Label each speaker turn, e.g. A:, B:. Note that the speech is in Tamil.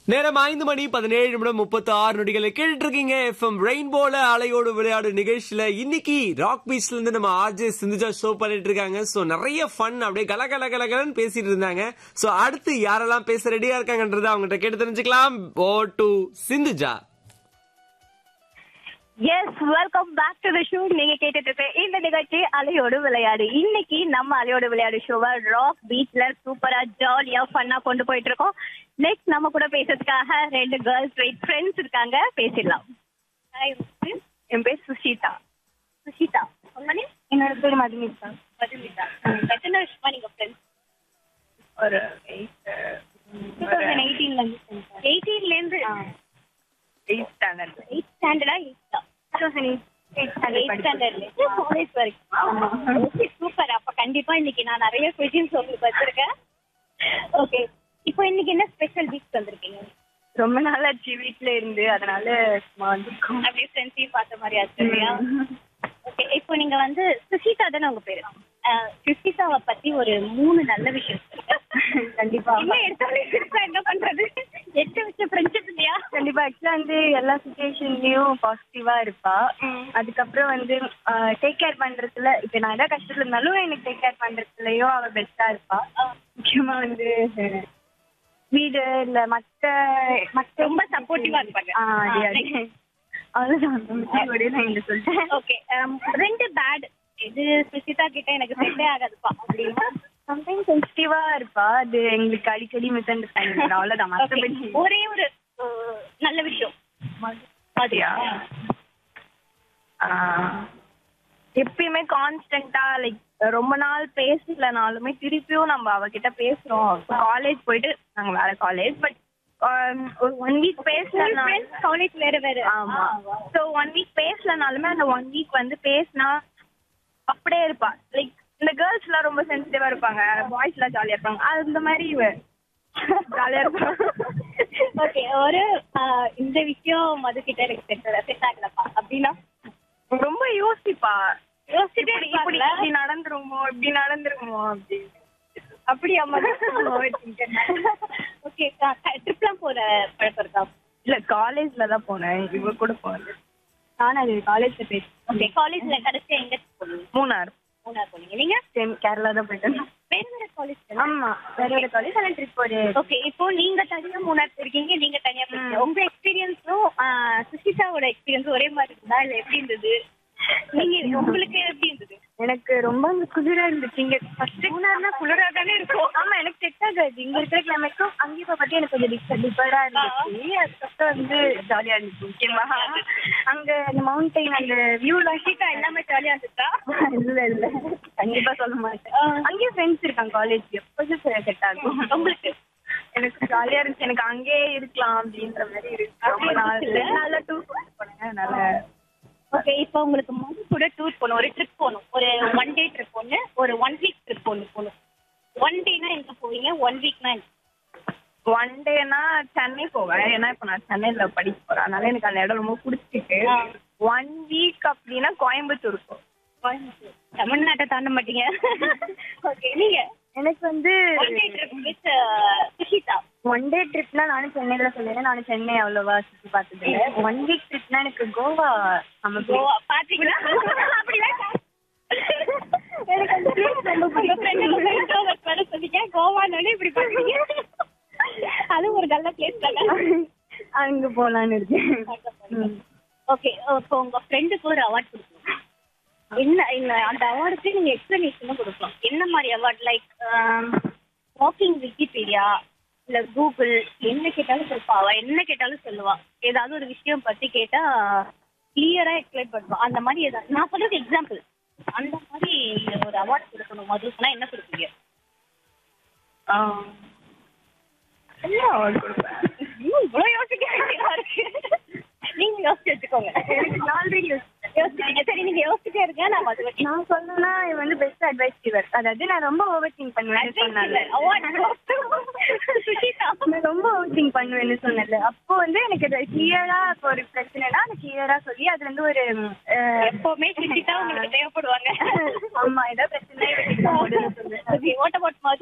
A: நேரம் ஐந்து மணி பதினேழு நிமிடம் முப்பத்தி ஆறு நொடிகளை கேட்டுட்டு இருக்கீங்க எஃப்எம் ரெயின்போல அலையோடு விளையாடு நிகழ்ச்சியில இன்னைக்கு ராக் பீச்ல இருந்து நம்ம ஆர்ஜே சிந்துஜா ஷோ பண்ணிட்டு இருக்காங்க சோ நிறைய ஃபன் அப்படியே கல கல கல கலன்னு பேசிட்டு இருந்தாங்க சோ அடுத்து யாரெல்லாம் பேச ரெடியா இருக்காங்கன்றத அவங்ககிட்ட கேட்டு தெரிஞ்சுக்கலாம் ஓ டு Sindhuja
B: yes welcome back to the show நீங்க கேட்டுட்டு இருக்க இந்த நிகழ்ச்சி அலையோடு விளையாடு இன்னைக்கு நம்ம அலையோடு விளையாடு ஷோவை ராக் பீச்ல சூப்பரா ஜாலியா ஃபன்னா கொண்டு போயிட்டு இருக்கோம் நெக்ஸ்ட் நம்ம கூட பேசுறதுக்காக ரெண்டு கேர்ள்ஸ் வெயிட் ஃப்ரெண்ட்ஸ் இருக்காங்க பேசிடலாம் ஹாய் என் பேர் சுஷிதா சுஷிதா உங்க name?
C: என்னோட பேர் மதுமிதா
B: மதுமிதா எத்தனை வருஷமா நீங்க ஃப்ரெண்ட்ஸ்
C: ஒரு
B: டூ தௌசண்ட் எயிட்டீன்ல இருந்து எயிட்டீன்ல இருந்து
C: எயிட் ஸ்டாண்டர்ட்
B: எயிட் ஸ்டாண்டர்டா எயிட்டா
C: டூ தௌசண்ட் எயிட்
B: எயிட் ஸ்டாண்டர்ட்ல காலேஜ் வரைக்கும் ஓகே சூப்பர் அப்ப கண்டிப்பா இன்னைக்கு நான் நிறைய கொஸ்டின்ஸ் உங்களுக்கு வச்சிருக்கேன் ஓகே இப்போ இன்னைக்கு என்ன ஸ்பெஷல் வீக் வந்திருக்கீங்க
C: ரொம்ப நாளாச்சு வீட்ல இருந்து அதனால சும்மா வந்திருக்கோம்
B: அப்படியே ஃப்ரெண்ட்ஸையும் பார்த்த மாதிரி ஆச்சு இல்லையா ஓகே இப்போ நீங்க வந்து சுஷிதா தானே உங்க பேரு அஹ், சுஷிதாவை பத்தி ஒரு மூணு நல்ல விஷயம் சொல்லுங்க.
C: கண்டிப்பா
B: என்ன எடுத்தாலும் சிரிச்சா என்ன பண்றது எட்டு வச்ச ஃப்ரெண்ட்ஷிப் இல்லையா
C: கண்டிப்பா ஆக்சுவலா வந்து எல்லா சுச்சுவேஷன்லயும் பாசிட்டிவா இருப்பா அதுக்கப்புறம் வந்து டேக் கேர் பண்றதுல இப்ப நான் ஏதாவது கஷ்டத்துல இருந்தாலும் எனக்கு டேக் கேர் பண்றதுலயும் அவ பெஸ்டா இருப்பா முக்கியமா வந்து வீடு இல்ல மத்த மத்த
B: ரொம்ப supportive ஆ இருப்பாங்க.
C: ஆ, அது, அது. அவ்வளவுதான் அந்த மிச்சபடி நான் இந்த சொல்லிட்டேன்
B: ஓகே ரெண்டு பேட் இது சுஷிதா கிட்ட எனக்கு செட்டே ஆகாதுப்பா அப்படின்னா
C: சம்டைம்ஸ் சென்சிட்டிவா இருப்பா அது எங்களுக்கு அடிக்கடி மிஸ் அண்டர்ஸ்டாண்டிங் அவ்வளவுதான்
B: Okay.
C: மத்தபடி
B: ஒரே ஒரு அஹ், நல்ல விஷயம்
C: மாதிரியா எப்பயுமே கான்ஸ்டன்டா லைக் ரொம்ப நாள் பேசலனாலுமே திருப்பியும் நம்ம அவகிட்ட பேசுறோம் காலேஜ் போயிட்டு நாங்க வேற காலேஜ் பட் ஒரு ஒன் வீக் பேசலனா
B: காலேஜ் வேற வேற
C: ஆமா சோ ஒன் வீக் பேசலனாலுமே அந்த ஒன் வீக் வந்து பேசினா அப்படியே இருப்பா லைக் இந்த கேர்ள்ஸ் எல்லாம் ரொம்ப சென்சிட்டிவா இருப்பாங்க பாய்ஸ் எல்லாம் ஜாலியா இருப்பாங்க அந்த மாதிரி இவ ஜாலியா இருப்பாங்க
B: ஓகே ஒரு அஹ், இந்த விஷயம் மது கிட்ட எனக்கு செட் செட் ஆகலப்பா அப்படின்னா
C: ரொம்ப யோசிப்பா
B: யோசிச்சுட்டே
C: இப்படி இப்படி
B: இருப்பாங்களா?
C: இப்படி நடந்துருமோ இப்படி நடந்துருமோ அப்படி
B: அப்படி அம்மா ஓகே ட்ரிப்லாம் போற பழக்கம் இருக்கா
C: இல்ல காலேஜ்ல தான் போனேன் இவ கூட போனேன்
B: நான் அது காலேஜ்ல பேசுறேன் ஓகே காலேஜ்ல கடைசி எங்க போனீங்க
C: மூணார்
B: மூணார் போனீங்க நீங்க
C: சேம் கேரளா தான் போயிட்டேன்
B: வேற வேற காலேஜ்
C: ஆமா வேற ஒரு காலேஜ் ஆனா ட்ரிப் ஒரு
B: ஓகே இப்போ நீங்க தனியா மூணார் போயிருக்கீங்க நீங்க தனியா போயிருக்கீங்க உங்க எக்ஸ்பீரியன்ஸும் சுஷிதாவோட எக்ஸ்பீரியன்ஸ் ஒரே மாதிரி இருந்தா இல்ல எப்படி இருந்தது நீங்க உங்களுக்கு எப்படி இருந்தது
C: எனக்கு ரொம்ப அங்க குளிரா இருந்துச்சு இங்க ஃபர்ஸ்ட் மூணார்னா குளிரா தானே இருக்கும் ஆமா எனக்கு செட் ஆகாது இங்க இருக்கிற கிளைமேட்டும் அங்கேயும் பத்தி எனக்கு கொஞ்சம் டிஃபர் டிஃபரா இருந்துச்சு அதுக்கப்புறம் வந்து ஜாலியா இருந்துச்சு முக்கியமா அங்க அந்த மவுண்டைன் அந்த வியூலாம்
B: சுஷிதா எல்லாமே ஜாலியா இருந்துச்சா
C: இல்ல இல்ல கண்டிப்பா சொல்ல மாட்டேன் அங்கேயும் ஃப்ரெண்ட்ஸ் இருக்காங்க காலேஜ் எப்போதும் செட் ஆகும்
B: உங்களுக்கு
C: எனக்கு ஜாலியா இருந்துச்சு எனக்கு அங்கேயே இருக்கலாம் அப்படின்ற மாதிரி இருக்கு ரொம்ப நாள் ரெண்டு நாள்ல டூர் போனேன் அதனால
B: ஓகே இப்போ உங்களுக்கு மது கூட டூர் போகணும் ஒரு ட்ரிப் போகணும் ஒரு ஒன் டே ட்ரிப் ஒன்று ஒரு ஒன் வீக் ட்ரிப் ஒன்று போகணும் ஒன் டேனா எங்க போவீங்க ஒன் வீக்னா
C: ஒன் டேனா சென்னை போவேன் ஏன்னா இப்போ நான் சென்னையில படிக்க போறேன் அதனால எனக்கு அந்த இடம் ரொம்ப பிடிச்சிருக்கு
B: ஆ.
C: ஒன் வீக் அப்படின்னா கோயம்புத்தூர் இருக்கும்
B: தமிழ்நாட்டை தாண்ட மாட்டீங்க ஓகே நீங்க
C: எனக்கு வந்து
B: one day trip with Sushita
C: one day ட்ரிப்னா நானும் சென்னையில சொல்லிடுறேன் நானும் சென்னை அவ்வளவா சுற்றி பார்த்தது இல்லை ஒன் வீக் ட்ரிப்னா எனக்கு கோவா நம்ம
B: கோவா பாத்தீங்களா அப்படிதான்
C: எனக்கு அந்த place ரொம்ப
B: உங்க friend உங்க introvert வேற சொன்னீங்க கோவானாலே இப்படி பண்ணுவீங்க அது ஒரு நல்ல பிளேஸ் தானே
C: அங்க போலான்னு இருக்கேன் ம்.
B: ஓகே இப்போ உங்க ஃப்ரெண்டுக்கு ஒரு அவார்ட் கொடுக்கணும் என்ன இந்த அந்த அவார்டுக்கு நீங்க எக்ஸ்பிளனேஷனும் கொடுக்கலாம் என்ன மாதிரி அவார்ட் லைக் வாக்கிங் விக்கிபீடியா இல்ல கூகுள் என்ன கேட்டாலும் சொல்லுவா அவ என்ன கேட்டாலும் சொல்லுவா ஏதாவது ஒரு விஷயம் பத்தி கேட்டா கிளியரா எக்ஸ்பிளைன் பண்ணுவா அந்த மாதிரி ஏதாவது நான் சொல்றது எக்ஸாம்பிள் அந்த மாதிரி நீங்க ஒரு அவார்ட் கொடுக்கணும் மதுக்குனா என்ன கொடுப்பீங்க
C: ஆ. என்ன award கொடுப்பேன்
B: இன்னும் இவ்வளவு யோசிக்க வேண்டியதா இருக்கு நீங்க யோசிச்சு வச்சுக்கோங்க
C: எனக்கு ஆல்ரெடி
B: யோசிச்சீங்க சரி நீங்க யோசிச்சுட்டே இருங்க நான் மது வச்சு
C: நான் சொல்லணும்னா இவன் வந்து பெஸ்ட் அட்வைஸ் கிவர் அதாவது நான் ரொம்ப ஓவர் திங்க் பண்ணுவேன்னு சொன்னால
B: சுஷிதா
C: நான் ரொம்ப ஓவர் திங்க் பண்ணுவேன்னு சொன்னல அப்போ வந்து எனக்கு கிளியரா இப்போ ஒரு பிரச்சனைனா அது கிளியரா சொல்லி அது வந்து ஒரு அஹ்,
B: எப்பவுமே சுஷிதா உங்களுக்கு தேவைப்படுவாங்க
C: ஆமா ஏதாவது பிரச்சனை
B: ஓகே வாட் அபவுட் மது